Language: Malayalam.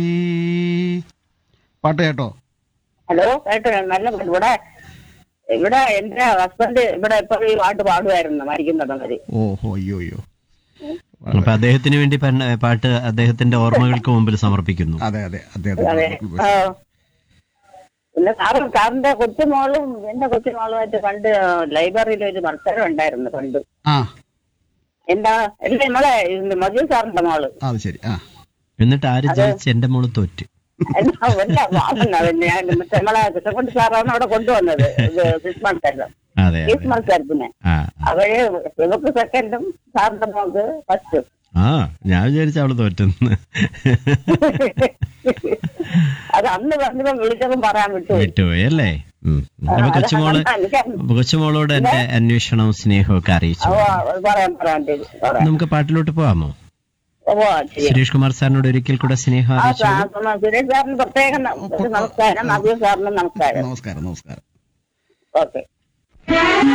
ഈ പാട്ട് കേട്ടോ ഹലോ കേട്ടോ നല്ല പാട്ട്. ഇവിടെ ഇവിടെ എന്റെ ഹസ്ബൻഡ് ഇവിടെ ഇപ്പൊ ഈ പാട്ട് പാടുമായിരുന്നു മരിക്കുന്നുണ്ടെങ്കിൽ ഓഹോ അയ്യോ അയ്യോ അപ്പൊ അദ്ദേഹത്തിന് വേണ്ടി പന്ന- പാട്ട് അദ്ദേഹത്തിന്റെ ഓർമ്മകൾക്ക് മുമ്പിൽ സമർപ്പിക്കുന്നു അതെ അതെ അതെ അതെ അതെ ആ. പിന്നെ സാറ് സാറിന്റെ കൊച്ചുമോളും എന്റെ കൊച്ചുമോളുമായിട്ട് പണ്ട് ലൈബ്രറിയിൽ ഒരു മത്സരം ഉണ്ടായിരുന്നു പണ്ട് ആ എന്താ അല്ല നമ്മളെ ഇത് മജു സാറിന്റെ മോള് അത് ശരി ആ എന്നിട്ട് ആര് ജയിച്ച് എന്റെ മോള് തോറ്റ് എന്നാ വല്ല വാങ്ങുന്ന പിന്നെ ഞാൻ മറ്റേ നമ്മളെ കൃഷ്ണക്കുട്ടി സാറാണ് അവിടെ കൊണ്ടുവന്നത് ഇത് ക്രിസ് മത്സരം അതെ ക്രിസ് അതെ മത്സരത്തിന് ആ അവര് ഇവക്ക് സെക്കൻഡും സാറിന്റെ മോൾക്ക് ഫസ്റ്റും ആ ഞാൻ വിചാരിച്ച അവള് തോറ്റെന്ന് അത് അന്ന് പറഞ്ഞപ്പോ വിളിച്ചപ്പം പറയാൻ വിട്ടു വിട്ടുപോയി അല്ലേ ഉം. അപ്പൊ കൊച്ചുമോള് കൊച്ചുമോളോട് എന്റെ അന്വേഷണവും സ്നേഹവും ഒക്കെ അറിയിച്ചു പറയാൻ പറയാൻ ചെയ്തു. പറയാം. നമുക്ക് പാട്ടിലോട്ട് പോവാമോ ഓ, ശരി. സുരേഷ് കുമാർ സാറിനോട് ഒരിക്കൽ കൂടെ സ്നേഹം ആ, അറിയിച്ചു സാ- സുരേഷ് സാറിന് പ്രത്യേകം ന- ഒരു നമസ്കാരം അബിയ സാറിന് നമസ്കാരം നമസ്കാരം നമസ്കാരം ഓക്കെ